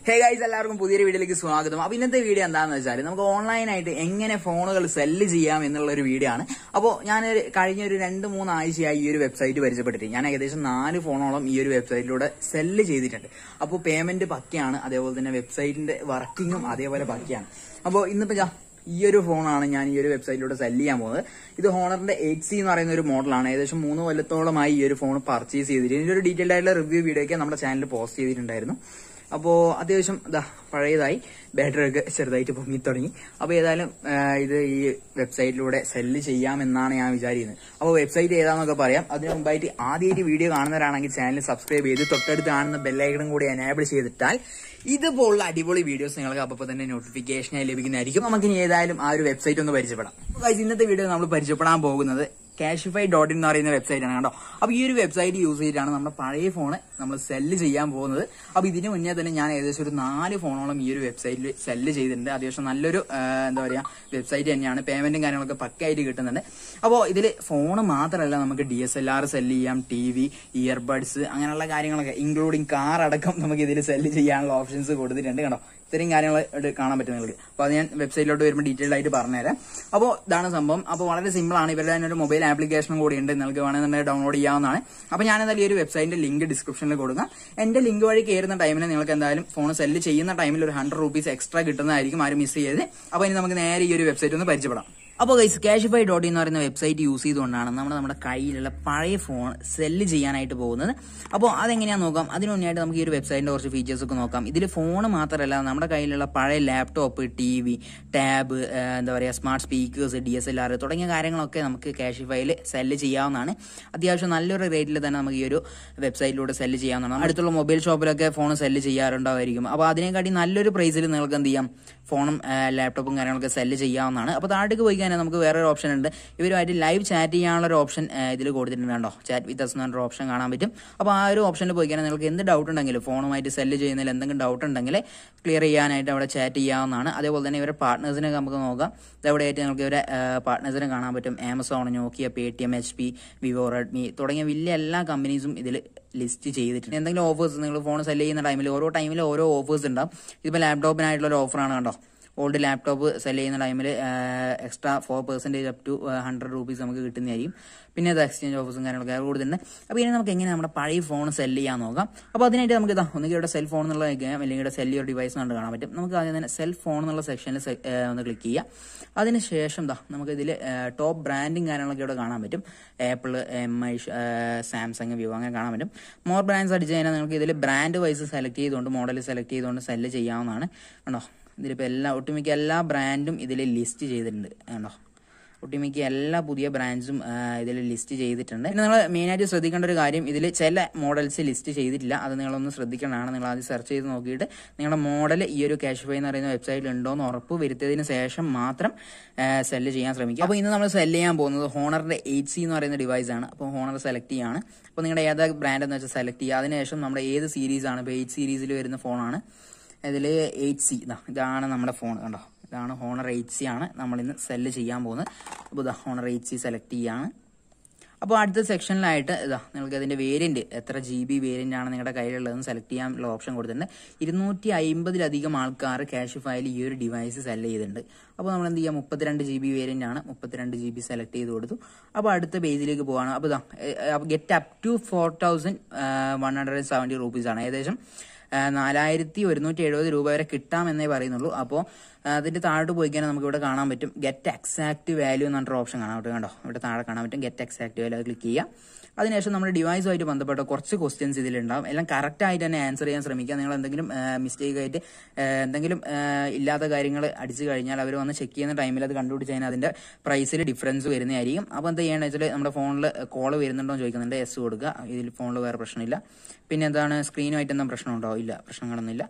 Hey guys എല്ലാവർക്കും പുതിയൊരു വീഡിയോയിലേക്ക് സ്വാഗതം അപ്പൊ ഇന്നത്തെ വീഡിയോ എന്താണെന്ന് വെച്ചാൽ നമുക്ക് ഓൺലൈനായിട്ട് എങ്ങനെ ഫോണുകൾ സെല്ല് ചെയ്യാം എന്നുള്ള ഒരു വീഡിയോ ആണ് അപ്പോൾ ഞാൻ കഴിഞ്ഞ ഒരു രണ്ട് മൂന്ന് ആഴ്ചയായി ഈ ഒരു വെബ്സൈറ്റ് പരിചയപ്പെട്ടിട്ട് ഞാൻ ഏകദേശം നാല് ഫോണോളം ഈ ഒരു വെബ്സൈറ്റിലൂടെ സെല്ല് ചെയ്തിട്ടുണ്ട് അപ്പോൾ പേയ്മെന്റ് പക്കയാണ് അതേപോലെ തന്നെ വെബ്സൈറ്റിന്റെ വർക്കിങ്ങും അതേപോലെ പക്കയാണ് അപ്പോൾ ഇന്നിപ്പോ ഞാൻ ഈ ഒരു ഫോണാണ് ഞാൻ ഈ ഒരു വെബ്സൈറ്റിലൂടെ സെല് ചെയ്യാൻ പോകുന്നത് ഇത് ഹോണറിന്റെ എയ്റ്റ് സി എന്ന് പറയുന്ന ഒരു മോഡലാണ് ഏകദേശം മൂന്ന് കൊല്ലത്തോളമായി ഈ ഒരു ഫോൺ പർച്ചേസ് ചെയ്തിട്ട് ഇതിന്റെ ഒരു ഡീറ്റെയിൽഡ് ആയിട്ടുള്ള റിവ്യൂ വീഡിയോ ഒക്കെ നമ്മുടെ ചാനലിൽ പോസ്റ്റ് ചെയ്തിട്ടുണ്ടായിരുന്നു അപ്പോ അത്യാവശ്യം ഇതാ പഴയതായി ബാറ്ററി ഒക്കെ ചെറുതായിട്ട് പൊങ്ങി തുടങ്ങി അപ്പൊ ഏതായാലും ആ, ഇത് ഈ വെബ്സൈറ്റിലൂടെ സെല്ല് ചെയ്യാമെന്നാണ് ഞാൻ വിചാരിക്കുന്നത് അപ്പോൾ വെബ്സൈറ്റ് ഏതാണെന്നൊക്കെ പറയാം അതിന് മുമ്പായിട്ട് ആദ്യമായിട്ട് വീഡിയോ കാണുന്നവരാണെങ്കിൽ ചാനൽ സബ്സ്ക്രൈബ് ചെയ്ത് തൊട്ടടുത്ത് കാണുന്ന ബെല്ലൈക്കണും കൂടി എനേബിൾ ചെയ്തിട്ടാൽ ഇതുപോലുള്ള അടിപൊളി വീഡിയോസ് നിങ്ങൾക്ക് അപ്പോൾ തന്നെ നോട്ടിഫിക്കേഷനായി ലഭിക്കുന്നതായിരിക്കും നമുക്ക് ഇനി ഏതായാലും ആ ഒരു വെബ്സൈറ്റ് ഒന്ന് പരിചയപ്പെടാം Guys, ഇന്നത്തെ വീഡിയോ നമ്മൾ പരിചയപ്പെടാൻ പോകുന്നത് കാഷിഫൈ ഡോട്ട് ഇൻ എന്ന് പറയുന്ന വെബ്സൈറ്റ് ആണ് കേട്ടോ അപ്പൊ ഈ ഒരു വെബ്സൈറ്റ് യൂസ് ചെയ്തിട്ടാണ് നമ്മുടെ പഴയ ഫോണ് നമ്മൾ സെല്ല് ചെയ്യാൻ പോകുന്നത് അപ്പൊ ഇതിന് മുന്നേ തന്നെ ഞാൻ ഏകദേശം ഒരു നാല് ഫോണോളം ഈ ഒരു വെബ്സൈറ്റിൽ സെല്ല് ചെയ്തിട്ടുണ്ട് അത്യാവശ്യം നല്ലൊരു ആ, എന്താ പറയാ വെബ്സൈറ്റ് തന്നെയാണ് പേയ്മെന്റും കാര്യങ്ങളൊക്കെ പക്കായിട്ട് കിട്ടുന്നുണ്ട് അപ്പോൾ ഇതിൽ ഫോൺ മാത്രമല്ല നമുക്ക് D S L R sell ചെയ്യാം ടി വി ഇയർബഡ്സ് അങ്ങനെയുള്ള കാര്യങ്ങളൊക്കെ ഇൻക്ലൂഡിങ് കാർ അടക്കം നമുക്ക് ഇതിൽ സെല്ല് ചെയ്യാനുള്ള ഓപ്ഷൻസ് കൊടുത്തിട്ടുണ്ട് കേട്ടോ ഇത്രയും കാര്യങ്ങൾ ഇവിടെ കാണാൻ പറ്റും നിങ്ങൾക്ക് അപ്പോൾ അത് ഞാൻ വെബ്സൈറ്റിലോട്ട് വരുമ്പോൾ ഡീറ്റെയിൽഡ് ആയിട്ട് പറഞ്ഞുതരാം അപ്പോൾ ഇതാണ് സംഭവം അപ്പോൾ വളരെ സിമ്പിൾ ആണ് ഇവരുടെ തന്നെ ഒരു മൊബൈൽ ആപ്ലിക്കേഷനും കൂടി ഉണ്ട് നിങ്ങൾക്ക് വേണമെന്നുണ്ടെങ്കിൽ ഡൗൺലോഡ് ചെയ്യാവുന്നതാണ് അപ്പോൾ ഞാൻ എന്തായാലും ഈ ഒരു വെബ്സൈറ്റിന്റെ ലിങ്ക് ഡിസ്ക്രിപ്ഷനിൽ കൊടുക്കാം എന്റെ ലിങ്ക് വഴി കയറുന്ന ടൈമിന് നിങ്ങൾക്ക് എന്തായാലും ഫോൺ സെല്ല് ചെയ്യുന്ന ടൈമിൽ ഒരു ഹൺഡ്രഡ് റുപ്പീസ് എക്സ്ട്രാ കിട്ടുന്നതായിരിക്കും ആരും മിസ് ചെയ്യരുത് അപ്പോൾ ഇനി നമുക്ക് നേരെ ഈ ഒരു വെബ്സൈറ്റ് ഒന്ന് പരിചയപ്പെടാം അപ്പോൾ ഗൈസ് ക്യാഷിഫൈ ഡോട്ട് എന്ന് പറയുന്ന വെബ്സൈറ്റ് യൂസ് ചെയ്തുകൊണ്ടാണ് നമ്മൾ നമ്മുടെ കയ്യിലുള്ള പഴയ ഫോൺ സെല്ല് ചെയ്യാനായിട്ട് പോകുന്നത് അപ്പോൾ അതെങ്ങനെയാണെന്ന് നോക്കാം അതിന് മുന്നായിട്ട് നമുക്ക് ഈ ഒരു വെബ്സൈറ്റിന്റെ കുറച്ച് ഫീച്ചേഴ്സ് ഒക്കെ നോക്കാം ഇതിൽ ഫോൺ മാത്രമല്ല നമ്മുടെ കയ്യിലുള്ള പഴയ ലാപ്ടോപ്പ് ടി വി ടാബ് എന്താ പറയുക smart speakers D S L R തുടങ്ങിയ കാര്യങ്ങളൊക്കെ നമുക്ക് ക്യാഷിഫൈയിൽ സെല്ല് ചെയ്യാവുന്നതാണ് അത്യാവശ്യം നല്ലൊരു റേറ്റിൽ തന്നെ നമുക്ക് ഈ ഒരു വെബ്സൈറ്റിലൂടെ സെല്ല് ചെയ്യാവുന്നതാണ് അടുത്തുള്ള മൊബൈൽ ഷോപ്പിലൊക്കെ ഫോൺ സെല്ല് ചെയ്യാറുണ്ടായിരിക്കും അപ്പോൾ അതിനെക്കാട്ടി നല്ലൊരു പ്രൈസിൽ നിങ്ങൾക്ക് എന്ത് ചെയ്യാം ഫോണും ലാപ്ടോപ്പും കാര്യങ്ങളൊക്കെ സെല്ല് ചെയ്യാവുന്നതാണ് അപ്പോൾ താഴേക്ക് പോയി കഴിഞ്ഞാൽ നമുക്ക് വേറൊരു ഓപ്ഷൻ ഉണ്ട് ഇവരുമായിട്ട് ലൈവ് ചാറ്റ് ചെയ്യാനുള്ള ഒരു ഓപ്ഷൻ ഇതിൽ കൊടുത്തിട്ടുണ്ട് കണ്ടോ ചാറ്റ് വിത്ത് അസ് എന്ന് പറഞ്ഞൊരു ഓപ്ഷൻ കാണാൻ പറ്റും അപ്പോൾ ആ ഒരു ഓപ്ഷനിൽ പോയി കഴിഞ്ഞാൽ നിങ്ങൾക്ക് എന്ത് ഡൗട്ട് ഉണ്ടെങ്കിലും ഫോണുമായിട്ട് സെല്ല് ചെയ്യുന്നതിൽ എന്തെങ്കിലും ഡൗട്ട് ഉണ്ടെങ്കിൽ ക്ലിയർ ചെയ്യാനായിട്ട് അവിടെ ചാറ്റ് ചെയ്യാവുന്നതാണ് അതേപോലെ തന്നെ ഇവരുടെ പാർട്ട്നേഴ്സിനെ നമുക്ക് നോക്കാം ഇതെവിടെയായിട്ട് നമുക്ക് ഇവരെ പാർട്ട്നേഴ്സിനെ കാണാൻ പറ്റും Amazon Nokia Paytm H P Vivo Redmi തുടങ്ങിയ വലിയ എല്ലാ കമ്പനീസും ഇതിൽ ലിസ്റ്റ് ചെയ്തിട്ടുണ്ട് എന്തെങ്കിലും ഓഫേഴ്സ് നിങ്ങൾ ഫോൺ സെല് ചെയ്യുന്ന ടൈമിൽ ഓരോ ടൈമിൽ ഓരോ ഓഫേഴ്സ് ഉണ്ടാവും ഇതിപ്പോൾ ലാപ്ടോപ്പിനായിട്ടുള്ള ഒരു ഓഫറാണ് കണ്ടോ ഓൾഡ് ലാപ്ടോപ്പ് സെല് ചെയ്യുന്ന ടൈമിൽ extra four percentage up to hundred rupees നമുക്ക് കിട്ടുന്നതായിരിക്കും പിന്നെ അത് എക്സ്ചേഞ്ച് ഓഫേഴ്സും കാര്യങ്ങളൊക്കെ കൊടുത്തിട്ടുണ്ട് അപ്പോൾ ഇനി നമുക്ക് എങ്ങനെ നമ്മുടെ പഴയ ഫോൺ സെല് ചെയ്യാൻ നോക്കാം അപ്പോൾ അതിനായിട്ട് നമുക്ക് ഇതാ ഒന്നുകിൽ ഇവിടെ സെൽ ഫോൺ എന്നുള്ള ഗെയിം അല്ലെങ്കിൽ ഇവിടെ സെൽ യുവർ ഡിവൈസ് കണ്ട് കാണാൻ പറ്റും നമുക്ക് ആദ്യം തന്നെ സെൽ ഫോൺ എന്നുള്ള സെക്ഷനിൽ ഒന്ന് ക്ലിക്ക് ചെയ്യാം അതിനുശേഷം ദാ നമുക്ക് ഇതിൽ ടോപ്പ് ബ്രാൻഡും കാര്യങ്ങളൊക്കെ ഇവിടെ കാണാൻ പറ്റും Apple M I Samsung Vivo അങ്ങനെ കാണാൻ പറ്റും മോർ ബ്രാൻഡ്സ് അടിച്ച് കഴിഞ്ഞാൽ നമുക്ക് ഇതിൽ ബ്രാൻഡ് വൈസ് സെലക്ട് ചെയ്തുകൊണ്ട് മോഡൽ സെലക്ട് ചെയ്തുകൊണ്ട് സെല്ല് ചെയ്യാവുന്നതാണ് കണ്ടോ ഇതിലിപ്പോൾ എല്ലാ ഒട്ടുമിക്ക എല്ലാ ബ്രാൻഡും ഇതിൽ ലിസ്റ്റ് ചെയ്തിട്ടുണ്ട് കണ്ടോ ഒട്ടുമിക്ക എല്ലാ പുതിയ ബ്രാൻഡ്സും ഇതിൽ ലിസ്റ്റ് ചെയ്തിട്ടുണ്ട് പിന്നെ നിങ്ങൾ മെയിനായിട്ട് ശ്രദ്ധിക്കേണ്ട ഒരു കാര്യം ഇതിൽ ചില മോഡൽസ് ലിസ്റ്റ് ചെയ്തിട്ടില്ല അത് നിങ്ങളൊന്ന് ശ്രദ്ധിക്കേണ്ടതാണ് നിങ്ങൾ ആദ്യം സെർച്ച് ചെയ്ത് നോക്കിയിട്ട് നിങ്ങളുടെ മോഡൽ ഈ ഒരു ക്യാഷ്ഫൈ എന്ന് പറയുന്ന വെബ്സൈറ്റിൽ ഉണ്ടോ എന്ന് ഉറപ്പ് വരുത്തിയതിന് ശേഷം മാത്രം സെല്ല് ചെയ്യാൻ ശ്രമിക്കുക അപ്പോൾ ഇന്ന് നമ്മൾ സെല്ല് ചെയ്യാൻ പോകുന്നത് ഹോണറിന്റെ എയ്റ്റ് സി എന്ന് പറയുന്ന ഡിവൈസ് ആണ് അപ്പോൾ ഹോണർ സെലക്ട് ചെയ്യാണ് അപ്പോൾ നിങ്ങളുടെ ഏതാ ബ്രാൻഡ് എന്ന് വെച്ചാൽ സെലക്ട് ചെയ്യുക അതിനുശേഷം നമ്മുടെ ഏത് സീരീസ് ആണ് ഇപ്പോൾ എയ്റ്റ് സീരീസിൽ വരുന്ന ഫോണാണ് ഇതിൽ എയ്റ്റ് സി ഇതാ ഇതാണ് നമ്മുടെ ഫോൺ കണ്ടോ ഇതാണ് ഹോണർ എയ്റ്റ് സി ആണ് നമ്മൾ ഇന്ന് സെല്ല് ചെയ്യാൻ പോകുന്നത് അപ്പോൾ ഇതാ ഹോണർ എയ്റ്റ് സി സെലക്ട് ചെയ്യാണ് അപ്പോൾ അടുത്ത സെക്ഷനിലായിട്ട് ഇതാ നിങ്ങൾക്ക് അതിന്റെ വേരിയന്റ് എത്ര ജി ബി വേരിയന്റ് ആണ് നിങ്ങളുടെ കയ്യിലുള്ളതെന്ന് സെലക്ട് ചെയ്യാനുള്ള ഓപ്ഷൻ കൊടുത്തിട്ടുണ്ട് ഇരുന്നൂറ്റി അമ്പതിലധികം ആൾക്കാർ ക്യാഷ് ഫയൽ ഈ ഒരു ഡിവൈസ് സെല് ചെയ്തിട്ടുണ്ട് അപ്പോൾ നമ്മൾ എന്ത് ചെയ്യാം മുപ്പത്തിരണ്ട് ജി ബി വേരിയന്റ് ആണ് മുപ്പത്തിരണ്ട് ജി ബി സെലക്ട് ചെയ്ത് കൊടുത്തു അപ്പോൾ അടുത്ത പേജിലേക്ക് പോവാണ് അപ്പോൾ ഇതാ get up to four thousand one hundred seventy rupees ആണ് ഏകദേശം നാലായിരത്തി ഒരുന്നൂറ്റി എഴുപത് രൂപ വരെ കിട്ടാമെന്നേ പറയുന്നുള്ളൂ അപ്പോൾ അതിന്റെ താഴോട്ട് പോയി കഴിഞ്ഞാൽ നമുക്ക് ഇവിടെ കാണാൻ പറ്റും ഗെറ്റ് എക്സാക്ട് വാല്യൂ എന്ന് പറഞ്ഞൊരു ഓപ്ഷൻ കാണാൻ പറ്റും കണ്ടോ ഇവിടെ താഴെ കാണാൻ പറ്റും ഗെറ്റ് എക്സാക്ട് വാല്യൂ അത് ക്ലിക്ക് ചെയ്യുക അതിനുശേഷം നമ്മുടെ ഡിവൈസുമായിട്ട് ബന്ധപ്പെട്ട കുറച്ച് ക്വസ്റ്റ്യൻസ് ഇതിലുണ്ടാവും എല്ലാം കറക്റ്റ് ആയിട്ട് തന്നെ ആൻസർ ചെയ്യാൻ ശ്രമിക്കുക നിങ്ങൾ എന്തെങ്കിലും മിസ്റ്റേക്ക് ആയിട്ട് എന്തെങ്കിലും ഇല്ലാത്ത കാര്യങ്ങൾ അടിച്ചു കഴിഞ്ഞാൽ അവർ വന്ന് ചെക്ക് ചെയ്യുന്ന ടൈമിൽ അത് കണ്ടുപിടിച്ച് കഴിഞ്ഞാൽ അതിന്റെ പ്രൈസിൽ ഡിഫറൻസ് വരുന്നതായിരിക്കും അപ്പോൾ എന്താ ചെയ്യണമെന്ന് വെച്ചാൽ നമ്മുടെ ഫോണിൽ കോൾ വരുന്നുണ്ടോ എന്ന് ചോദിക്കുന്നുണ്ട് എസ് കൊടുക്കുക ഇതിൽ ഫോണിൽ വേറെ പ്രശ്നമില്ല പിന്നെ എന്താണ് സ്ക്രീനുമായിട്ട് എന്താ പ്രശ്നമുണ്ടോ ഇല്ല പ്രശ്നങ്ങളൊന്നുമില്ല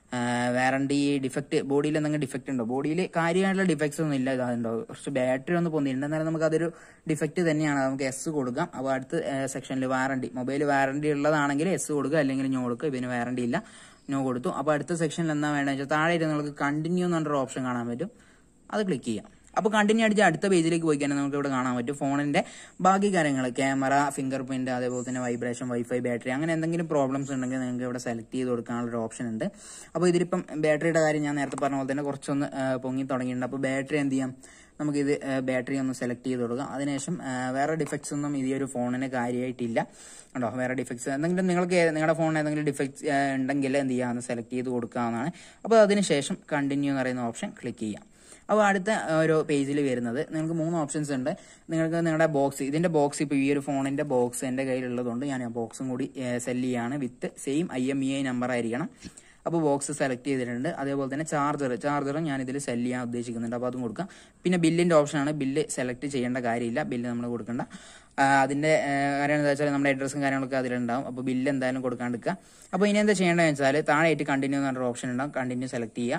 വാറണ്ടി ഡിഫക്റ്റ് ബോഡിയിൽ എന്തെങ്കിലും ഡിഫക്റ്റ് ഉണ്ടോ ബോഡിയിൽ കാര്യമായിട്ടുള്ള ഡിഫക്ട്സ് ഒന്നും ഇല്ല ഇതുണ്ടോ കുറച്ച് ബാറ്ററി ഒന്ന് പൊന്നിട്ടുണ്ട് എന്നാലും നമുക്ക് അതൊരു ഡിഫക്റ്റ് തന്നെയാണ് നമുക്ക് എസ് കൊടുക്കാം അപ്പോൾ അടുത്ത സെക്ഷനിൽ വാറണ്ടി മൊബൈൽ വാറണ്ടി ഉള്ളതാണെങ്കിൽ എസ് കൊടുക്കുക അല്ലെങ്കിൽ നോ കൊടുക്കുക ഇതിന് വാറണ്ടി ഇല്ല നോ കൊടുത്തു അപ്പോൾ അടുത്ത സെക്ഷനിൽ എന്താ വേണ്ടത് വെച്ചാൽ താഴെ നിങ്ങൾക്ക് കണ്ടിന്യൂ എന്ന് പറഞ്ഞൊരു ഓപ്ഷൻ കാണാൻ പറ്റും അത് ക്ലിക്ക് ചെയ്യാം അപ്പോൾ കണ്ടിന്യൂ അടിച്ച് അടുത്ത പേജിലേക്ക് പോയി കഴിഞ്ഞാൽ നമുക്ക് ഇവിടെ കാണാൻ പറ്റും ഫോണിന്റെ ബാക്കി കാര്യങ്ങൾ ക്യാമറ ഫിംഗർ പ്രിന്റ് അതേപോലെ തന്നെ വൈബ്രേഷൻ വൈഫൈ ബാറ്ററി അങ്ങനെ എന്തെങ്കിലും പ്രോബ്ലംസ് ഉണ്ടെങ്കിൽ നിങ്ങൾക്ക് ഇവിടെ സെലക്ട് ചെയ്ത് കൊടുക്കാനുള്ള ഒരു ഓപ്ഷൻ ഉണ്ട് അപ്പോൾ ഇതിലിപ്പം ബാറ്ററിയുടെ കാര്യം ഞാൻ നേരത്തെ പറഞ്ഞ പോലെ തന്നെ കുറച്ചൊന്ന് ആ, പൊങ്ങി തുടങ്ങിയിട്ടുണ്ട് അപ്പോൾ ബാറ്ററി എന്ത് ചെയ്യാം നമുക്കിത് ബാറ്ററി ഒന്ന് സെലക്ട് ചെയ്ത് കൊടുക്കാം അതിനുശേഷം ആ, വേറെ ഡിഫക്ട്സ് ഒന്നും ഈ ഒരു ഫോണിന് കാര്യമായിട്ടില്ല ഉണ്ടോ വേറെ ഡിഫക്ട്സ് എന്തെങ്കിലും നിങ്ങൾക്ക് ഏ- നിങ്ങളുടെ ഫോണിന് ഏതെങ്കിലും ഡിഫക്ട്സ് ഉണ്ടെങ്കിൽ എന്ത് ചെയ്യാം ഒന്ന് സെലക്ട് ചെയ്ത് കൊടുക്കാവുന്നതാണ് അപ്പോൾ അതിനുശേഷം കണ്ടിന്യൂ എന്ന് പറയുന്ന ഓപ്ഷൻ ക്ലിക്ക് ചെയ്യാം അപ്പോൾ അടുത്ത ഒരു പേജിൽ വരുന്നത് നിങ്ങൾക്ക് മൂന്ന് ഓപ്ഷൻസ് ഉണ്ട് നിങ്ങൾക്ക് നിങ്ങളുടെ ബോക്സ് ഇതിന്റെ ബോക്സ് ഇപ്പോൾ ഈ ഒരു ഫോണിന്റെ ബോക്സ് എൻ്റെ കയ്യിലുള്ളതുകൊണ്ട് ഞാൻ ആ ബോക്സും കൂടി സെല് ചെയ്യാണ് with same I M E I number ആയിരിക്കണം അപ്പോൾ ബോക്സ് സെലക്ട് ചെയ്തിട്ടുണ്ട് അതേപോലെ തന്നെ ചാർജർ ചാർജറും ഞാൻ ഇതിൽ സെല് ചെയ്യാൻ ഉദ്ദേശിക്കുന്നുണ്ട് അപ്പോൾ അതും കൊടുക്കാം പിന്നെ ബില്ലിന്റെ ഓപ്ഷനാണ് ബില്ല് സെലക്ട് ചെയ്യേണ്ട കാര്യമില്ല ബില്ല് നമ്മൾ കൊടുക്കണ്ട ആ, അതിന്റെ ആ, കാര്യം എന്താ വെച്ചാൽ നമ്മുടെ അഡ്രസ്സും കാര്യങ്ങളൊക്കെ അതിലുണ്ടാവും അപ്പോൾ ബില്ല് എന്തായാലും കൊടുക്കാണ്ടിരിക്കുക അപ്പോൾ ഇനി എന്താ ചെയ്യേണ്ടതെന്ന് വെച്ചാൽ താഴെയായിട്ട് കണ്ടിന്യൂ എന്ന് പറഞ്ഞൊരു ഓപ്ഷൻ ഉണ്ടാവും കണ്ടിന്യൂ സെലക്ട് ചെയ്യുക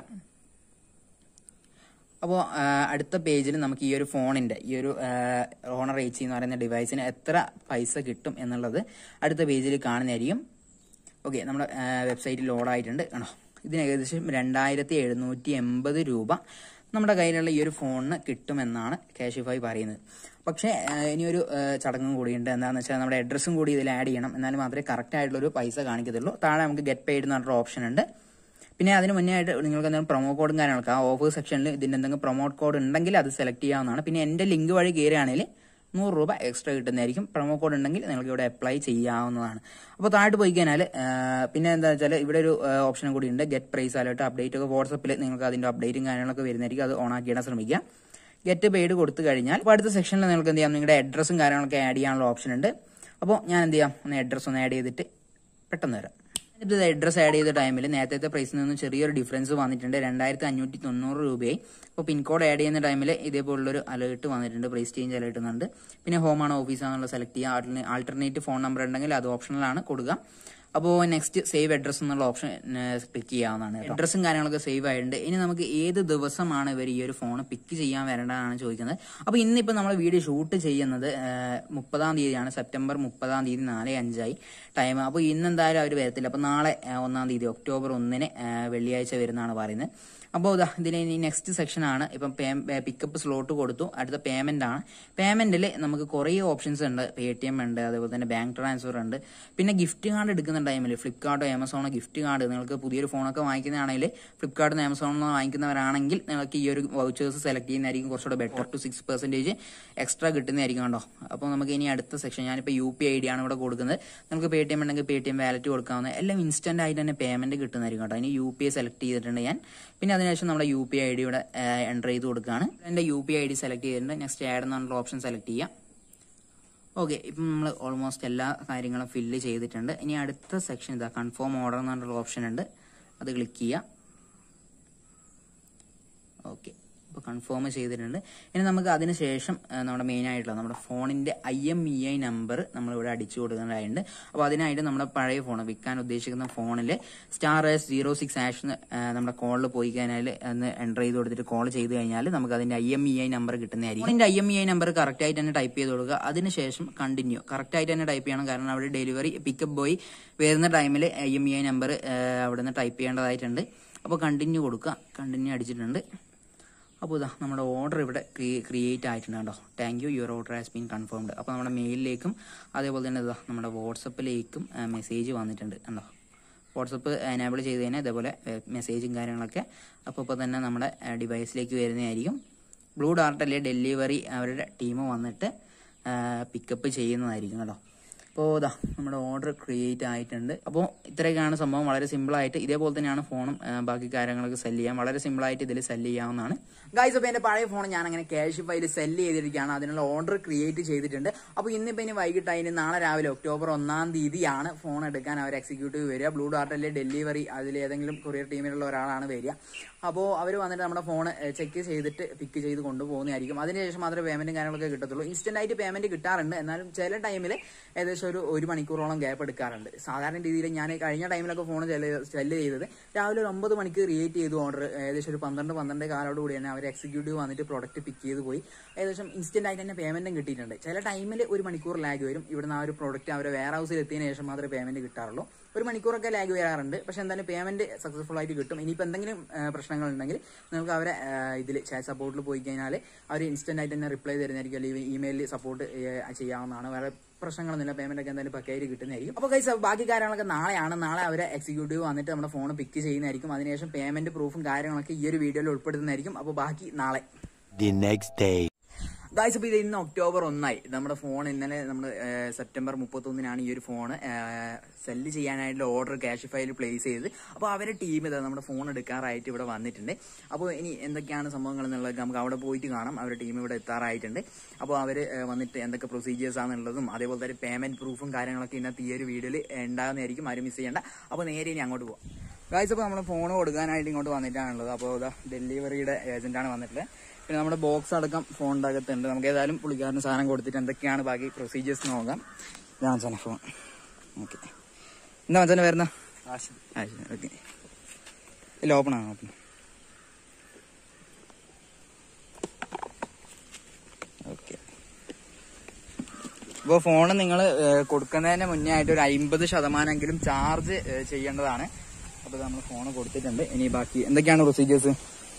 അപ്പോൾ അടുത്ത പേജിൽ നമുക്ക് ഈ ഒരു ഫോണിന്റെ ഈ ഒരു ഓണർ എച്ച് എന്ന് പറയുന്ന ഡിവൈസിന് എത്ര പൈസ കിട്ടും എന്നുള്ളത് അടുത്ത പേജിൽ കാണുന്നതായിരിക്കും ഓക്കെ നമ്മുടെ വെബ്സൈറ്റിൽ ലോഡ് ആയിട്ടുണ്ട് കണ്ടോ ഇതിന് ഏകദേശം രണ്ടായിരത്തി എഴുന്നൂറ്റി എൺപത് രൂപ നമ്മുടെ കയ്യിലുള്ള ഈ ഒരു ഫോണിന് കിട്ടുമെന്നാണ് കാഷിഫായി പറയുന്നത് പക്ഷേ ആ, ഇനിയൊരു ആ, ചടങ്ങും കൂടിയുണ്ട് എന്താണെന്ന് വെച്ചാൽ നമ്മുടെ അഡ്രസ്സും കൂടി ഇതിൽ ആഡ് ചെയ്യണം എന്നാൽ മാത്രമേ കറക്റ്റ് ആയിട്ടുള്ള ഒരു പൈസ കാണിക്കത്തുള്ളൂ താഴെ നമുക്ക് ഗെറ്റ് പെയ്ഡ് എന്ന് പറഞ്ഞൊരു ഓപ്ഷൻ ഉണ്ട് പിന്നെ അതിന് മുന്നേ ആയിട്ട് നിങ്ങൾക്ക് എന്തെങ്കിലും പ്രൊമോ കോഡും കാര്യങ്ങളൊക്കെ ആ ഓഫർ സെക്ഷനിൽ ഇതിന്റെ എന്തെങ്കിലും പ്രൊമോട്ട് കോഡ് ഉണ്ടെങ്കിൽ അത് സെലക്ട് ചെയ്യാവുന്നതാണ് പിന്നെ എന്റെ ലിങ്ക് വഴി കയറുകയാണെങ്കിൽ നൂറ് രൂപ എക്സ്ട്രാ കിട്ടുന്നതായിരിക്കും പ്രൊമോ കോഡ് ഉണ്ടെങ്കിൽ നിങ്ങൾക്ക് ഇവിടെ അപ്ലൈ ചെയ്യാവുന്നതാണ് അപ്പോൾ താഴോട്ട് പോയി കഴിഞ്ഞാൽ പിന്നെ എന്താ വെച്ചാൽ ഇവിടെ ഒരു ഓപ്ഷൻ കൂടി ഉണ്ട് ഗെറ്റ് പ്രൈസ് അലേർട്ട് അപ്ഡേറ്റ് ഒക്കെ വാട്സപ്പിൽ നിങ്ങൾക്ക് അതിന്റെ അപ്ഡേറ്റും കാര്യങ്ങളൊക്കെ വരുന്നതായിരിക്കും അത് ഓൺ ആക്കിയിടാൻ ശ്രമിക്കുക ഗെറ്റ് പെയ്ഡ് കൊടുത്തു കഴിഞ്ഞാൽ അപ്പോൾ അടുത്ത സെക്ഷനിൽ നിങ്ങൾക്ക് എന്ത് ചെയ്യാം നിങ്ങളുടെ അഡ്രസ്സും കാര്യങ്ങളൊക്കെ ആഡ് ചെയ്യാനുള്ള ഓപ്ഷൻ ഉണ്ട് അപ്പോൾ ഞാൻ എന്ത് ചെയ്യാം ഒന്ന് അഡ്രസ്സ് ഒന്ന് ആഡ് ചെയ്തിട്ട് പെട്ടെന്ന് വരാം ഇത് അഡ്രസ് ആഡ് ചെയ്ത ടൈമിൽ നേരത്തെ പ്രൈസിൽ നിന്ന് ചെറിയൊരു ഡിഫറൻസ് വന്നിട്ടുണ്ട് രണ്ടായിരത്തി അഞ്ഞൂറ്റി തൊണ്ണൂറ് രൂപയായി അപ്പോൾ പിൻകോഡ് ആഡ് ചെയ്യുന്ന ടൈമിൽ ഇതേപോലുള്ളൊരു അലേർട്ട് വന്നിട്ടുണ്ട് പ്രൈസ് ചേഞ്ച് അലേർട്ട് എന്നുണ്ട് പിന്നെ ഹോമാണ് ഓഫീസാണെന്നുള്ള സെലക്ട് ചെയ്യുക ആൾട്ടർനേറ്റീവ് ഫോൺ നമ്പർ ഉണ്ടെങ്കിൽ അത് ഓപ്ഷണലാണ് കൊടുക്കുക അപ്പോൾ നെക്സ്റ്റ് സേവ് അഡ്രസ് എന്നുള്ള ഓപ്ഷൻ ക്ലിക്ക് ചെയ്യാവുന്നതാണ് അഡ്രസ്സും കാര്യങ്ങളൊക്കെ സേവ് ആയിട്ടുണ്ട് ഇനി നമുക്ക് ഏത് ദിവസമാണ് ഇവർ ഈ ഒരു ഫോൺ പിക്ക് ചെയ്യാൻ വരേണ്ടതാണ് ചോദിക്കുന്നത് അപ്പോൾ ഇന്നിപ്പോൾ നമ്മൾ വീഡിയോ ഷൂട്ട് ചെയ്യുന്നത് ഏഹ്, മുപ്പതാം തീയതിയാണ് സെപ്റ്റംബർ മുപ്പതാം തീയതി നാല് അഞ്ചായി ടൈം അപ്പോൾ ഇന്ന് എന്തായാലും അവർ വരത്തില്ല അപ്പോൾ നാളെ ഏഹ്, ഒന്നാം തീയതി ഒക്ടോബർ ഒന്നിന് ഏഹ്, വെള്ളിയാഴ്ച വരുന്നതാണ് പറയുന്നത് അപ്പോൾ ഇതാ ഇതിന് ഇനി നെക്സ്റ്റ് സെക്ഷൻ ആണ് ഇപ്പം പിക്കപ്പ് സ്ലോട്ട് കൊടുത്തു അടുത്ത പേയ്മെന്റ് ആണ് പേയ്മെന്റിൽ നമുക്ക് കുറേ ഓപ്ഷൻസ് ഉണ്ട് പേ ടി എം ഉണ്ട് അതേപോലെ തന്നെ ബാങ്ക് ട്രാൻസ്ഫർ ഉണ്ട് പിന്നെ ഗിഫ്റ്റ് കാർഡ് എടുക്കുന്ന ടൈമിൽ ഫ്ലിപ്കാർട്ടോ ആമസോണോ ഗിഫ്റ്റ് കാർഡ് നിങ്ങൾക്ക് പുതിയൊരു ഫോണൊക്കെ വാങ്ങിക്കുന്നതാണെങ്കിൽ ഫ്ലിപ്കാർട്ടിൽ നിന്ന് ആമസോണിൽ വാങ്ങിക്കുന്നവരാണെങ്കിൽ നിങ്ങൾക്ക് ഈ ഒരു വൗച്ചേഴ്സ് സെലക്ട് ചെയ്യുന്നതായിരിക്കും കുറച്ചുകൂടെ better two six percentage extra കിട്ടുന്നതായിരിക്കും കണ്ടോ അപ്പോൾ നമുക്ക് ഇനി അടുത്ത സെക്ഷൻ ഞാനിപ്പോൾ യു പി ഐ ഡി ആണ് ഇവിടെ കൊടുക്കുന്നത് നമുക്ക് പേ ടി എം ഉണ്ടെങ്കിൽ പേ ടി എം വാലറ്റ് കൊടുക്കാവുന്ന എല്ലാം ഇൻസ്റ്റന്റ് ആയിട്ട് തന്നെ പേയ്മെന്റ് കിട്ടുന്നതായിരിക്കും കേട്ടോ ഇനി യു പി ഐ സെലക്ട് ചെയ്തിട്ടുണ്ട് ഞാൻ പിന്നെ അതിനുശേഷം നമ്മുടെ യു പി ഐ ഡി ഇവിടെ എൻ്റർ ചെയ്ത് കൊടുക്കുകയാണ് എൻ്റെ U P I D select ചെയ്തിട്ടുണ്ട് നെക്സ്റ്റ് ആഡ് എന്നുള്ള ഓപ്ഷൻ സെലക്ട് ചെയ്യാം ഓക്കെ ഇപ്പം നമ്മൾ ഓൾമോസ്റ്റ് എല്ലാ കാര്യങ്ങളും ഫില്ല് ചെയ്തിട്ടുണ്ട് ഇനി അടുത്ത സെക്ഷൻ ഇതാ കൺഫേം ഓർഡർ എന്ന് പറഞ്ഞൊരു ഓപ്ഷൻ ഉണ്ട് അത് ക്ലിക്ക് ചെയ്യുക ഓക്കെ ഇപ്പോൾ കൺഫേം ചെയ്തിട്ടുണ്ട് ഇനി നമുക്ക് അതിന് ശേഷം ആ, നമ്മുടെ മെയിൻ ആയിട്ടുള്ള നമ്മുടെ ഫോണിന്റെ I M E I number നമ്മളിവിടെ അടിച്ചു കൊടുക്കേണ്ടതായിട്ടുണ്ട് അപ്പോൾ അതിനായിട്ട് നമ്മുടെ പഴയ ഫോൺ വിൽക്കാൻ ഉദ്ദേശിക്കുന്ന ഫോണിൽ star S zero six hash നമ്മുടെ കോളിൽ പോയി കഴിഞ്ഞാൽ ഒന്ന് എൻ്റർ ചെയ്ത് കൊടുത്തിട്ട് കോൾ ചെയ്ത് കഴിഞ്ഞാൽ നമുക്ക് അതിന്റെ I M E I number കിട്ടുന്നതായിരിക്കും അതിന്റെ I M E I number correct ആയിട്ട് തന്നെ ടൈപ്പ് ചെയ്ത് കൊടുക്കുക അതിനുശേഷം കണ്ടിന്യൂ കറക്റ്റ് ആയിട്ട് തന്നെ ടൈപ്പ് ചെയ്യണം കാരണം അവിടെ ഡെലിവറി പിക്കപ്പ് ബോയ് വരുന്ന ടൈമിൽ I M E I number അവിടെ നിന്ന് ടൈപ്പ് ചെയ്യേണ്ടതായിട്ടുണ്ട് അപ്പോൾ കണ്ടിന്യൂ കൊടുക്കുക കണ്ടിന്യൂ അടിച്ചിട്ടുണ്ട് അപ്പോൾ ഇതാ നമ്മുടെ ഓർഡർ ഇവിടെ ക്രിയേറ്റ് ആയിട്ടുണ്ട് കേട്ടോ thank you your order has been confirmed അപ്പോൾ നമ്മുടെ മെയിലിലേക്കും അതേപോലെ തന്നെ ഇതാ നമ്മുടെ വാട്സപ്പിലേക്കും മെസ്സേജ് വന്നിട്ടുണ്ട് കണ്ടോ വാട്സപ്പ് എനേബിൾ ചെയ്ത് കഴിഞ്ഞാൽ ഇതേപോലെ മെസ്സേജും കാര്യങ്ങളൊക്കെ അപ്പോൾ ഇപ്പോൾ തന്നെ നമ്മുടെ ഡിവൈസിലേക്ക് വരുന്നതായിരിക്കും ബ്ലൂ ഡാർട്ടല്ലേ ഡെലിവറി അവരുടെ ടീം വന്നിട്ട് പിക്കപ്പ് ചെയ്യുന്നതായിരിക്കും കേട്ടോ അപ്പോൾ ഇതാ നമ്മുടെ ഓർഡർ ക്രിയേറ്റ് ആയിട്ടുണ്ട് അപ്പോൾ ഇത്രയൊക്കെയാണ് സംഭവം വളരെ സിമ്പിൾ ആയിട്ട് ഇതേപോലെ തന്നെയാണ് ഫോണും ആ, ബാക്കി കാര്യങ്ങളൊക്കെ സെല് ചെയ്യാം വളരെ സിമ്പിൾ ആയിട്ട് ഇതിൽ സെല് ചെയ്യാവുന്നതാണ് ഗൈസ് അപ്പോൾ എൻ്റെ പഴയ ഫോൺ ഞാൻ അങ്ങനെ ക്യാഷ് ഫയൽ സെല് ചെയ്തിരിക്കുകയാണ് അതിനുള്ള ഓർഡർ ക്രിയേറ്റ് ചെയ്തിട്ടുണ്ട് അപ്പോൾ ഇന്നിപ്പോൾ ഇനി വൈകിട്ട് അതിന് നാളെ രാവിലെ ഒക്ടോബർ ഒന്നാം തീയതിയാണ് ഫോൺ എടുക്കാൻ അവർ എക്സിക്യൂട്ടീവ് വരിക ബ്ലൂ ഡാർട്ടല്ലേ ഡെലിവറി അതിൽ ഏതെങ്കിലും കൊറിയർ ടീമിലുള്ള ഒരാളാണ് വരിക അപ്പോൾ അവർ വന്നിട്ട് നമ്മുടെ ഫോൺ ചെക്ക് ചെയ്തിട്ട് പിക്ക് ചെയ്ത് കൊണ്ടുപോകുന്നതായിരിക്കും അതിനുശേഷം മാത്രമേ പേയ്മെന്റും കാര്യങ്ങളൊക്കെ കിട്ടത്തുള്ളൂ ഇൻസ്റ്റന്റ് ആയിട്ട് പേയ്മെന്റ് കിട്ടാറുണ്ട് എന്നാലും ചില ടൈമിൽ ഏകദേശം ഒരു ഒരു മണിക്കൂറോളം ഗ്യാപ്പ് എടുക്കാറുണ്ട് സാധാരണ രീതിയിൽ ഞാൻ കഴിഞ്ഞ ടൈമിലൊക്കെ ഫോൺ സെല്ല് ചെയ്തത് രാവിലെ ഒരു ഒമ്പത് മണിക്ക് ക്രിയേറ്റ് ചെയ്തു ഓർഡർ ഏകദേശം ഒരു പന്ത്രണ്ട് പന്ത്രണ്ട് കാലോട് കൂടി തന്നെ അവർ എക്സിക്യൂട്ടീവ് വന്നിട്ട് പ്രൊഡക്റ്റ് പിക്ക് ചെയ്ത് പോയി ഏകദേശം ഇൻസ്റ്റന്റ് ആയിട്ട് തന്നെ പേയ്മെന്റും കിട്ടിയിട്ടുണ്ട് ചില ടൈമിൽ ഒരു മണിക്കൂർ ലാഗ് വരും ഇവിടുന്ന് ആ ഒരു പ്രൊഡക്റ്റ് അവരെ വെയർ ഹൗസിൽ എത്തിയതിനു ശേഷം മാത്രമേ പേയ്മെന്റ് കിട്ടാറുള്ളൂ ഒരു മണിക്കൂറൊക്കെ ലാഗ് വരാറുണ്ട് പക്ഷെ എന്തായാലും പേയ്മെന്റ് സക്സസ്ഫുൾ ആയിട്ട് കിട്ടും ഇനിയിപ്പോൾ എന്തെങ്കിലും പ്രശ്നങ്ങൾ ഉണ്ടെങ്കിൽ നിങ്ങൾക്ക് അവരെ ഇതിൽ ചാറ്റ് സപ്പോർട്ടിൽ പോയി കഴിഞ്ഞാൽ അവർ ഇൻസ്റ്റന്റ് ആയിട്ട് തന്നെ റിപ്ലൈ തരുന്നതായിരിക്കും അല്ലെങ്കിൽ ഇമെയിലിൽ സപ്പോർട്ട് ചെയ്യാവുന്നതാണ് വേറെ പ്രശ്നങ്ങളൊന്നുമില്ല പേയ്മെന്റ് ഒക്കെ എന്തായാലും പക്കയായിട്ട് കിട്ടുന്നതായിരിക്കും അപ്പോൾ കൈസ് ബാക്കി കാര്യങ്ങളൊക്കെ നാളെയാണ് നാളെ അവരെ എക്സിക്യൂട്ടീവ് വന്നിട്ട് നമ്മുടെ ഫോൺ പിക്ക് ചെയ്യുന്നതായിരിക്കും അതിനുശേഷം പേയ്മെന്റ് പ്രൂഫും കാര്യങ്ങളൊക്കെ ഈ ഒരു വീഡിയോയിൽ ഉൾപ്പെടുത്തുന്നതായിരിക്കും അപ്പോൾ ബാക്കി നാളെ The next day. ഗായ്സ് അപ്പോൾ ഇത് ഇന്ന് ഒക്ടോബർ ഒന്നായി നമ്മുടെ ഫോൺ ഇന്നലെ നമ്മൾ സെപ്റ്റംബർ മുപ്പത്തൊന്നിനാണ് ഈ ഒരു ഫോൺ സെല്ല് ചെയ്യാനായിട്ടുള്ള ഓർഡർ ക്യാഷ് ഫയൽ പ്ലേസ് ചെയ്ത് അപ്പോൾ അവരെ ടീം ഇതാ നമ്മുടെ ഫോൺ എടുക്കാറായിട്ട് ഇവിടെ വന്നിട്ടുണ്ട് അപ്പോൾ ഇനി എന്തൊക്കെയാണ് സംഭവങ്ങൾ എന്നുള്ളത് നമുക്ക് അവിടെ പോയിട്ട് കാണാം അവരുടെ ടീം ഇവിടെ എത്താറായിട്ടുണ്ട് അപ്പോൾ അവർ വന്നിട്ട് എന്തൊക്കെ പ്രൊസീജിയേഴ്സ് ആണെന്നുള്ളതും അതേപോലെ തന്നെ പേയ്മെന്റ് പ്രൂഫും കാര്യങ്ങളൊക്കെ ഇന്നത്തെ ഈ ഒരു വീഡിയോയിൽ ഉണ്ടാകുന്നതായിരിക്കും ആരും മിസ് ചെയ്യേണ്ട അപ്പോൾ നേരെ ഇനി അങ്ങോട്ട് പോകാം ഗായ്സ് അപ്പോൾ നമ്മൾ ഫോൺ കൊടുക്കാനായിട്ട് ഇങ്ങോട്ട് വന്നിട്ടാണുള്ളത് അപ്പോൾ ഇതാ ഡെലിവറിയുടെ ഏജന്റാണ് വന്നിട്ടുള്ളത് പിന്നെ നമ്മുടെ ബോക്സ് അടക്കം ഫോണിൻ്റെ അകത്തുണ്ട് നമുക്ക് ഏതായാലും പുള്ളിക്കാരന് സാധനം കൊടുത്തിട്ട് എന്തൊക്കെയാണ് ബാക്കി പ്രൊസീജിയേഴ്സ് നോക്കാം ഇതാ മച്ചാനെ ഫോൺ ഓക്കെ എന്താ മച്ചാനെ വരുന്ന ഓക്കെ ഇല്ല ഓപ്പൺ ആണ് ഓപ്പൺ ഓക്കെ ഇപ്പോൾ ഫോൺ നിങ്ങൾ കൊടുക്കുന്നതിന് മുന്നേ ആയിട്ട് ഒരു അമ്പത് ശതമാനമെങ്കിലും ചാർജ് ചെയ്യേണ്ടതാണ് അപ്പോൾ നമ്മൾ ഫോൺ കൊടുത്തിട്ടുണ്ട് ഇനി ബാക്കി എന്തൊക്കെയാണ് procedures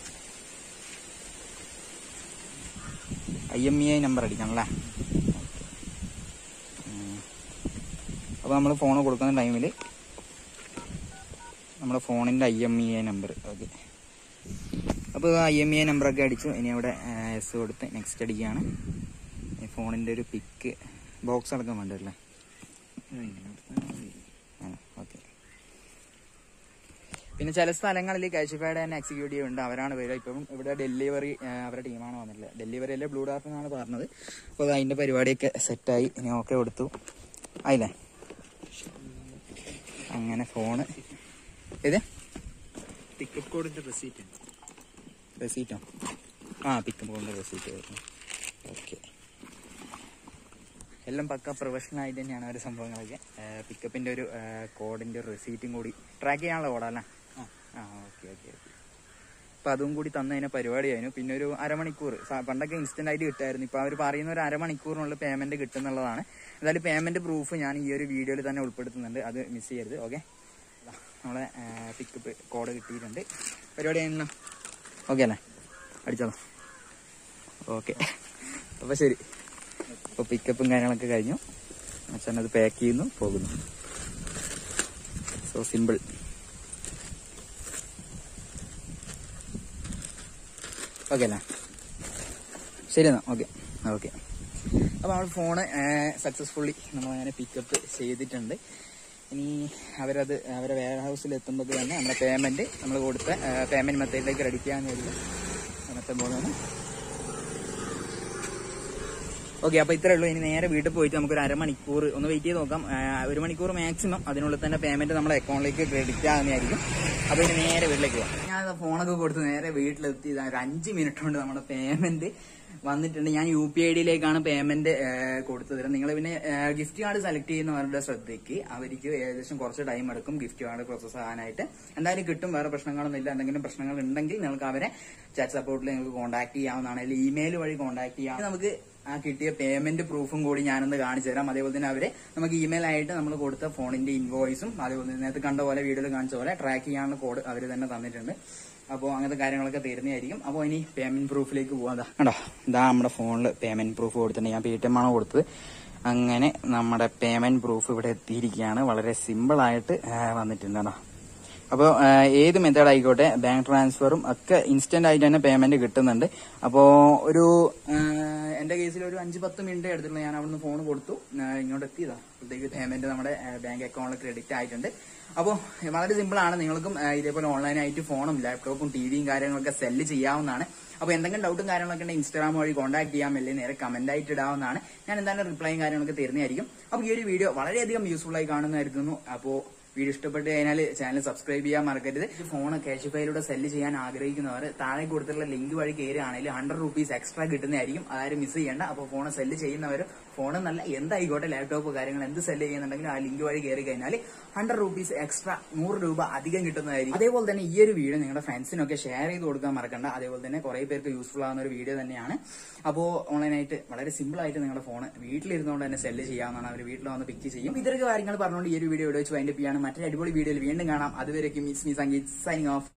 I M E I number അടിക്കണം അല്ലേ അപ്പോൾ നമ്മൾ ഫോൺ കൊടുക്കുന്ന ടൈമിൽ നമ്മുടെ ഫോണിൻ്റെ I M E I number okay അപ്പോൾ ഐ എം ഇ ഐ നമ്പറൊക്കെ അടിച്ചു ഇനി അവിടെ എസ് കൊടുത്ത് നെക്സ്റ്റ് അടിക്കുകയാണ് ഫോണിൻ്റെ ഒരു പിക്ക് ബോക്സ് അടക്കം വേണ്ടല്ലേ ഓക്കെ പിന്നെ ചില സ്ഥലങ്ങളിൽ കാശിഫൈഡ് തന്നെ എക്സിക്യൂട്ടീവ് ഉണ്ട് അവരാണ് വരിക ഇപ്പം ഇവിടെ ഡെലിവറി അവരുടെ ടീമാണ് വന്നിട്ടുള്ളത് ഡെലിവറി അല്ലേ ബ്ലൂ ഡാർട്ട് എന്നാണ് പറഞ്ഞത് അപ്പോൾ അത് അതിൻ്റെ പരിപാടിയൊക്കെ സെറ്റായി ഇനി ഓക്കെ കൊടുത്തു ആയില്ലേ അങ്ങനെ ഫോണ് ഇത് പിക്കപ്പ് കോഡിന്റെ റെസീറ്റ് റെസീറ്റോ ആ പിക്കപ്പ് കൊണ്ട് റെസീറ്റ് വരുന്നു ഓക്കെ എല്ലാം പക്ക പ്രൊഫഷണൽ ആയിട്ട് തന്നെയാണ് ഒരു സംഭവങ്ങളൊക്കെ പിക്കപ്പിന്റെ ഒരു കോഡിന്റെ ഒരു റെസീറ്റും കൂടി ട്രാക്ക് ചെയ്യാനുള്ള കോഡല്ലേ ആ ഓക്കെ ഓക്കെ ഓക്കെ അപ്പൊ അതും കൂടി തന്നതിനെ പരിപാടിയായിരുന്നു പിന്നെ ഒരു അരമണിക്കൂർ സ- പണ്ടൊക്കെ ഇൻസ്റ്റന്റ് ആയിട്ട് കിട്ടായിരുന്നു ഇപ്പൊ അവർ പറയുന്ന ഒരു അരമണിക്കൂറിനുള്ളിൽ പേയ്മെന്റ് കിട്ടുന്നുള്ളതാണ് എന്തായാലും പേയ്മെന്റ് പ്രൂഫ് ഞാൻ ഈ ഒരു വീഡിയോയിൽ തന്നെ ഉൾപ്പെടുത്തുന്നുണ്ട് അത് മിസ് ചെയ്യരുത് ഓക്കെ നമ്മളെ പിക്കപ്പ് കോഡ് കിട്ടിയിട്ടുണ്ട് പരിപാടി ആയിരുന്നു ഓക്കെ അല്ലേ അടിച്ചോളാം ഓക്കെ അപ്പൊ ശരി അപ്പൊ പിക്കപ്പും കാര്യങ്ങളൊക്കെ കഴിഞ്ഞു അച്ഛൻ അത് പാക്ക് ചെയ്യുന്നു പോകുന്നു സോ സിമ്പിൾ ഓക്കെ അല്ലേ ശരി എന്നാ ഓക്കെ ഓക്കെ അപ്പോൾ നമ്മൾ ഫോണ് സക്സസ്ഫുള്ളി നമ്മൾ അങ്ങനെ പിക്കപ്പ് ചെയ്തിട്ടുണ്ട് ഇനി അവരത് അവരെ വെയർ ഹൗസിൽ എത്തുമ്പോൾ തന്നെ നമ്മുടെ പേയ്മെന്റ് നമ്മൾ കൊടുത്ത പേയ്മെന്റ് മെത്തേഡിലേക്ക് ക്രെഡിറ്റ് ചെയ്യാന്ന് കരുതി അങ്ങനത്തെ പോകുന്നു ഓക്കെ അപ്പൊ ഇത്രേ ഉള്ളൂ ഇനി നേരെ വീട്ടിൽ പോയിട്ട് നമുക്ക് ഒരു അരമണിക്കൂർ ഒന്ന് വെയിറ്റ് ചെയ്ത് നോക്കാം ആ, ഒരു മണിക്കൂർ മാക്സിമം അതിനുള്ളിൽ തന്നെ പേയ്മെന്റ് നമ്മുടെ അക്കൗണ്ടിലേക്ക് ക്രെഡിറ്റ് ആകുന്നതായിരിക്കും അപ്പൊ ഇനി നേരെ വീട്ടിലേക്ക് പോകാം ഞാൻ ഫോണൊക്കെ കൊടുത്ത് നേരെ വീട്ടിലെത്തി ഇതാ ഒരു അഞ്ച് മിനിറ്റ് കൊണ്ട് നമ്മുടെ പേയ്മെന്റ് വന്നിട്ടുണ്ട് ഞാൻ യു പി ഐ ഡിയിലേക്കാണ് പേയ്മെന്റ് കൊടുത്തത് നിങ്ങൾ പിന്നെ ഗിഫ്റ്റ് കാർഡ് സെലക്ട് ചെയ്യുന്നവരുടെ ശ്രദ്ധയ്ക്ക് അവർക്ക് ഏകദേശം കുറച്ച് ടൈം എടുക്കും ഗിഫ്റ്റ് കാർഡ് പ്രോസസ് ആകാനായിട്ട് എന്തായാലും കിട്ടും വേറെ പ്രശ്നങ്ങളൊന്നും ഇല്ല എന്തെങ്കിലും പ്രശ്നങ്ങൾ ഉണ്ടെങ്കിൽ നിങ്ങൾക്ക് അവരെ ചാറ്റ് സപ്പോർട്ടിൽ നിങ്ങൾക്ക് കോൺടാക്ട് ചെയ്യാവുന്നതാണ് അല്ലെങ്കിൽ ഇമെയിൽ വഴി കോൺടാക്ട് ചെയ്യാം നമുക്ക് ആ കിട്ടിയ പേയ്മെന്റ് പ്രൂഫും കൂടി ഞാനൊന്ന് കാണിച്ചു തരാം അതേപോലെ തന്നെ അവര് നമുക്ക് ഇമെയിൽ ആയിട്ട് നമ്മൾ കൊടുത്ത ഫോണിന്റെ ഇൻവോയ്സും അതേപോലെ തന്നെ നേരത്തെ കണ്ട പോലെ വീഡിയോയിൽ കാണിച്ച പോലെ ട്രാക്ക് ചെയ്യാനുള്ള കോഡ് അവർ തന്നെ തന്നിട്ടുണ്ട് അപ്പോൾ അങ്ങനത്തെ കാര്യങ്ങളൊക്കെ തരുന്നതായിരിക്കും അപ്പോൾ ഇനി പേയ്മെന്റ് പ്രൂഫിലേക്ക് പോകാം ദാ കണ്ടോ ഇതാ നമ്മുടെ ഫോണിൽ പേയ്മെന്റ് പ്രൂഫ് കൊടുത്തിട്ടുണ്ട് ഞാൻ പേ ടി എം ആണ് കൊടുത്തത് അങ്ങനെ നമ്മുടെ പേയ്മെന്റ് പ്രൂഫ് ഇവിടെ എത്തിയിരിക്കുകയാണ് വളരെ സിമ്പിൾ ആയിട്ട് ആ, വന്നിട്ടുണ്ട് കേട്ടോ അപ്പോൾ ഏത് മെത്തേഡ് ആയിക്കോട്ടെ ബാങ്ക് ട്രാൻസ്ഫറും ഒക്കെ ഇൻസ്റ്റന്റ് ആയിട്ട് തന്നെ പേയ്മെന്റ് കിട്ടുന്നുണ്ട് അപ്പോൾ ഒരു ആ, എന്റെ കേസിൽ ഒരു അഞ്ച് പത്ത് മിനിറ്റ് എടുത്തിട്ടുള്ള ഞാൻ അവിടുന്ന് ഫോൺ കൊടുത്തു ആ, ഇങ്ങോട്ട് എത്തിയതാ അപ്പോഴത്തേക്ക് പേയ്മെന്റ് നമ്മുടെ ബാങ്ക് അക്കൗണ്ടിൽ ക്രെഡിറ്റ് ആയിട്ടുണ്ട് അപ്പോൾ വളരെ സിമ്പിൾ ആണ് നിങ്ങൾക്കും ആ, ഇതേപോലെ ഓൺലൈനായിട്ട് ഫോണും ലാപ്ടോപ്പും ടിവിയും കാര്യങ്ങളൊക്കെ സെല്ല് ചെയ്യാവുന്നതാണ് അപ്പോൾ എന്തെങ്കിലും ഡൗട്ടും കാര്യങ്ങളൊക്കെ ഉണ്ടെങ്കിൽ ഇൻസ്റ്റാഗ്രാം വഴി കോൺടാക്ട് ചെയ്യാം അല്ലെങ്കിൽ നേരെ കമന്റ് ആയിട്ട് ഇടാവുന്നതാണ് ഞാൻ എന്തായാലും റിപ്ലൈയും കാര്യങ്ങളൊക്കെ തരുന്നതായിരിക്കും അപ്പോൾ ഈ ഒരു വീഡിയോ വളരെയധികം യൂസ്ഫുൾ ആയി കാണുന്നതായിരുന്നു അപ്പോൾ വീഡിയോ ഇഷ്ടപ്പെട്ട് കഴിഞ്ഞാൽ ചാനൽ സബ്സ്ക്രൈബ് ചെയ്യാൻ മറക്കരുത് ഫോൺ ക്യാഷ് ഫയലൂടെ സെല്ല് ചെയ്യാൻ ആഗ്രഹിക്കുന്നവർ താഴെ കൊടുത്തിട്ടുള്ള ലിങ്ക് വഴി കയറുകയാണെങ്കിൽ ഹൺഡ്രഡ് റുപ്പീസ് എക്സ്ട്രാ കിട്ടുന്നതായിരിക്കും അതാരും മിസ് ചെയ്യേണ്ട അപ്പോൾ ഫോൺ സെല്ല് ചെയ്യുന്നവർ ഫോൺ എന്നല്ല എന്തായിക്കോട്ടെ ലാപ്ടോപ്പ് കാര്യങ്ങൾ എന്ത് സെല് ചെയ്യുന്നുണ്ടെങ്കിലും ആ ലിങ്ക് വഴി കയറി കഴിഞ്ഞാൽ ഹൺഡ്രഡ് റുപ്പീസ് എക്സ്ട്രാ നൂറ് രൂപ അധികം കിട്ടുന്നതായിരിക്കും അതേപോലെ തന്നെ ഈ ഒരു വീഡിയോ നിങ്ങളുടെ ഫ്രണ്ട്സിനൊക്കെ ഷെയർ ചെയ്ത് കൊടുക്കാൻ മറക്കണ്ട അതേപോലെ തന്നെ കുറെ പേർക്ക് യൂസ്ഫുൾ ആവുന്ന ഒരു വീഡിയോ തന്നെയാണ് അപ്പോൾ ഓൺലൈനായിട്ട് വളരെ സിമ്പിൾ ആയിട്ട് നിങ്ങളുടെ ഫോൺ വീട്ടിലിരുന്നുകൊണ്ട് തന്നെ സെല് ചെയ്യാവുന്നതാണ് അവർ വീട്ടിൽ വന്ന് പിക്ക് ചെയ്യും അപ്പൊ ഇത്തരക്ക് കാര്യങ്ങൾ പറഞ്ഞുകൊണ്ട് ഈ ഒരു വീഡിയോ ഇവിടെ വെച്ച് വൈൻഡപ്പ് ചെയ്യാണ് മറ്റൊരു അടിപൊളി വീഡിയോയിൽ വീണ്ടും കാണാം അതുവരേക്കും miss me Sangeeth signing of